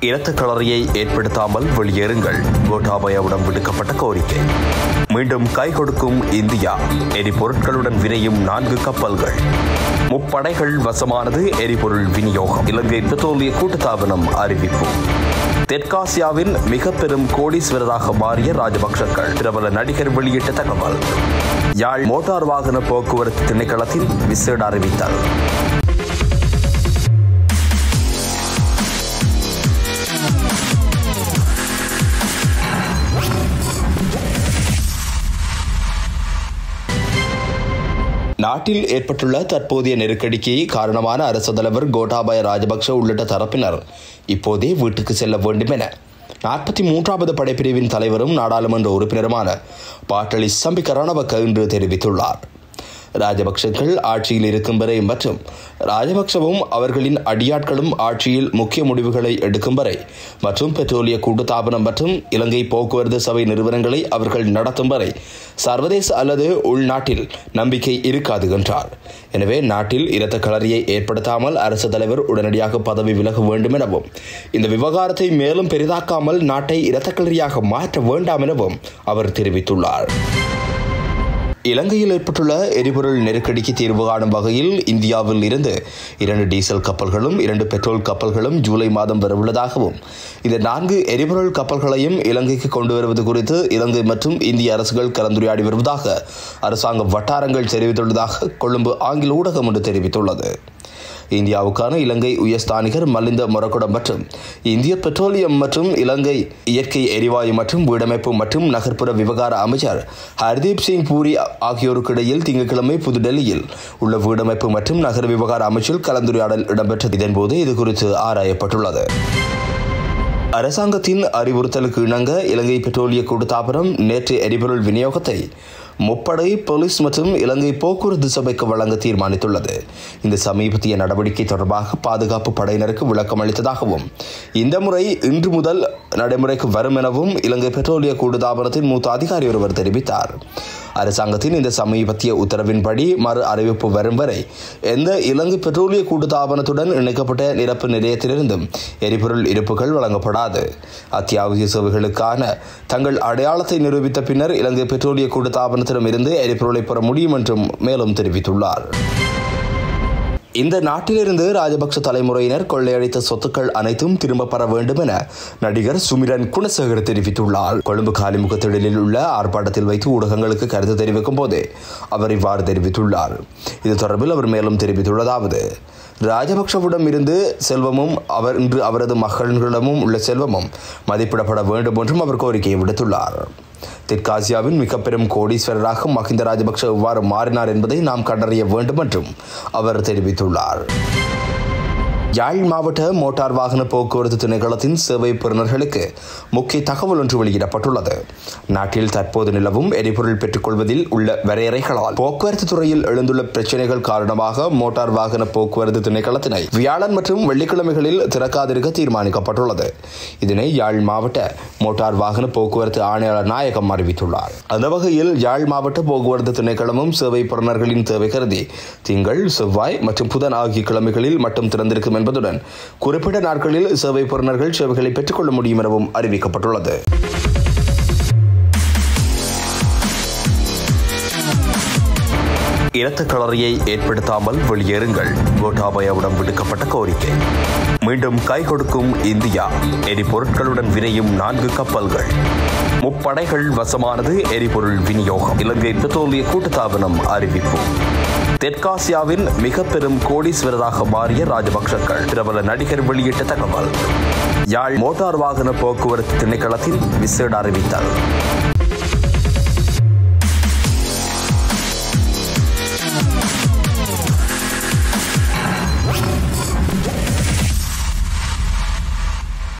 இரத்த களறியை ஏற்படுத்தாமல் வெளியேறுங்கள் கோட்டாபயாவிடம் விடுக்கப்பட்ட கோரிக்கை மீண்டும் கை கொடுக்கும் இந்தியா எரிபொருட்களுடன் விரையும் நான்கு கப்பல்கள் முப்படைகள் வசமானது எரிபொருள் விநியோகம் இலங்கை பெட்ரோலிய கூட்டுத்தாபனம் அறிவிப்பு தெற்காசியாவின் மிக பெரும் கோடீஸ்வரராக மாறிய ராஜபக்சக்கள் பிரபல நடிகர் வெளியிட்ட தகவல் யாழ் மோட்டார் வாகன போக்குவரத்து திணைக்களத்தின் விசேட அறிவித்தல் நாட்டில் ஏற்பட்டுள்ள தற்போதைய நெருக்கடிக்கு காரணமான அரசு தலைவர் கோட்டாபய ராஜபக்ஷ உள்ளிட்ட தரப்பினர் இப்போதே வீட்டுக்கு செல்ல வேண்டும் என நாற்பத்தி மூன்றாவது படைப்பிரிவின் தலைவரும் நாடாளுமன்ற உறுப்பினருமான பாட்டளி சம்பிக்க ரணவக்க இன்று தெரிவித்துள்ளார் ராஜபக்சர்கள் ஆட்சியில் இருக்கும் வரை மற்றும் ராஜபக்சவும் அவர்களின் அடியாட்களும் ஆட்சியில் முக்கிய முடிவுகளை எடுக்கும் வரை மற்றும் பெட்ரோலிய கூட்டுத்தாபனம் மற்றும் இலங்கை போக்குவரத்து சபை நிறுவனங்களை அவர்கள் நடத்தும் வரை சர்வதேச அல்லது உள்நாட்டில் நம்பிக்கை இருக்காது என்றார் எனவே நாட்டில் இரத்த களரியை ஏற்படுத்தாமல் அரசு தலைவர் உடனடியாக பதவி விலக வேண்டும் எனவும் இந்த விவகாரத்தை மேலும் பெரிதாக்காமல் நாட்டை இரத்த களரியாக மாற்ற வேண்டாம் எனவும் அவர் தெரிவித்துள்ளார் இலங்கையில் ஏற்பட்டுள்ள எரிபொருள் நெருக்கடிக்கு தீர்வு காணும் வகையில் இந்தியாவில் இருந்து இரண்டு டீசல் கப்பல்களும் இரண்டு பெட்ரோல் கப்பல்களும் ஜூலை மாதம் வரவுள்ளதாகவும் இந்த நான்கு எரிபொருள் கப்பல்களையும் இலங்கைக்கு கொண்டு வருவது குறித்து இலங்கை மற்றும் இந்திய அரசுகள் கலந்துரையாடி வருவதாக அரசாங்க வட்டாரங்கள் தெரிவித்துள்ளதாக கொழும்பு ஆங்கில ஊடகம் ஒன்று தெரிவித்துள்ளது இந்தியாவுக்கான இலங்கை உயர்ஸ்தானிகர் மலிந்த மொரக்குடம் மற்றும் இந்திய பெட்ரோலியம் மற்றும் இலங்கை இயற்கை எரிவாயு மற்றும் வீடமைப்பு மற்றும் நகர்ப்புற விவகார அமைச்சர் ஹர்தீப் சிங் பூரி ஆகியோருக்கு இடையில் திங்கட்கிழமை புதுடெல்லியில் உள்ள வீடமைப்பு மற்றும் நகர் விவகார அமைச்சில் கலந்துரையாடல் இடம்பெற்றது இதன்போது இது குறித்து ஆராயப்பட்டுள்ளது அரசாங்கத்தின் அறிவுறுத்தலுக்கு இணங்க இலங்கை பெட்ரோலிய கூட்டுத்தாபனம் நேற்று எரிபொருள் விநியோகத்தை முப்படை போலீஸ் மற்றும் இலங்கை போக்குவரத்து சபைக்கு வழங்க தீர்மானித்துள்ளது இந்த சமீபத்திய நடவடிக்கை தொடர்பாக பாதுகாப்பு படையினருக்கு விளக்கம் அளித்ததாகவும் இந்த முறை இன்று முதல் நடைமுறைக்கு வரும் எனவும் இலங்கை பெட்ரோலிய கூட்டுத்தாபனத்தின் மூத்த அதிகாரி ஒருவர் தெரிவித்தார் அரசாங்கத்தின் இந்த சமீபத்திய உத்தரவின்படி மறு அறிவிப்பு வரும் வரை எந்த இலங்கை பெட்ரோலிய கூட்டுத்தாபனத்துடன் இணைக்கப்பட்ட நிரப்பு நிலையத்திலிருந்தும் எரிபொருள் இருப்புகள் வழங்கப்படாது அத்தியாவசிய சேவைகளுக்கான தங்கள் அடையாளத்தை நிரூபித்த பின்னர் இலங்கை பெட்ரோலிய கூட்டுத்தாபனத்திடமிருந்து எரிபொருளை பெற முடியும் என்றும் மேலும் தெரிவித்துள்ளார் இந்த நாட்டிலிருந்து ராஜபக்ச தலைமுறையினர் கொள்ளையடித்த சொத்துக்கள் அனைத்தும் திரும்ப பெற வேண்டும் என நடிகர் சுமிரன் குணசேகர் தெரிவித்துள்ளார் கொழும்பு காலிமுகத்திடலில் உள்ள ஆர்ப்பாட்டத்தில் வைத்து ஊடகங்களுக்கு கருத்து தெரிவிக்கும் போதே அவர் இவ்வாறு தெரிவித்துள்ளார் இது தொடர்பில் அவர் மேலும் தெரிவித்துள்ளதாவது ராஜபக்சவிடம் இருந்து செல்வமும் அவர் இன்று அவரது மகளிடமும் உள்ள செல்வமும் மதிப்பிடப்பட வேண்டும் என்றும் அவர் கோரிக்கையை விடுத்துள்ளார் தெற்காசியாவின் மிக பெரும் கோடீஸ்வரராக மஹிந்த ராஜபக்ஷ எவ்வாறு மாறினார் என்பதை நாம் கண்டறிய வேண்டும் என்றும் அவர் தெரிவித்துள்ளார் யாழ் மாவட்ட மோட்டார் வாகன போக்குவரத்து திணைக்களத்தின் சேவை பெறுநர்களுக்கு முக்கிய தகவல் ஒன்று வெளியிடப்பட்டுள்ளது நாட்டில் தற்போது நிலவும் எரிபொருள் பெற்றுக்கொள்வதில் உள்ள வரையறைகளால் போக்குவரத்து துறையில் எழுந்துள்ள பிரச்சினைகள் காரணமாக மோட்டார் வாகன போக்குவரத்து திணைக்களத்தினை வியாழன் மற்றும் வெள்ளிக்கிழமைகளில் திறக்காதிருக்க தீர்மானிக்கப்பட்டுள்ளது இதனை யாழ் மாவட்ட மோட்டார் வாகன போக்குவரத்து ஆணையாளர் நாயகம் அறிவித்துள்ளார் அந்த வகையில் யாழ் மாவட்ட போக்குவரத்து திணைக்களமும் சேவை பெறுநர்களின் தேவை கருதி திங்கள் செவ்வாய் மற்றும் புதன் ஆகிய கிழமைகளில் மட்டும் திறந்திருக்கும் என்பதுடன் குறிப்பிட்ட நாட்களில் சேவை பெறுநர்கள் சேவைகளை பெற்றுக்கொள்ள முடியும் எனவும் அறிவிக்கப்பட்டுள்ளது இரத்த களறியை ஏற்படுத்தாமல் வெளியேறுங்கள் கோட்டாபயாவிடம் விடுக்கப்பட்ட கோரிக்கை மீண்டும் கை கொடுக்கும் இந்தியா எரிபொருட்களுடன் விரையும் நான்கு கப்பல்கள் முப்படைகள் வசமானது எரிபொருள் விநியோகம் இலங்கை பெட்ரோலிய கூட்டுத்தாபனம் அறிவிப்பு தெற்காசியாவின் மிக பெரும் கோடீஸ்வரராக மாறிய ராஜபக்சக்கள் பிரபல நடிகர் வெளியிட்ட தகவல் யாழ் மோட்டார் வாகன போக்குவரத்து திணைக்களத்தின் விசேட அறிவித்தல்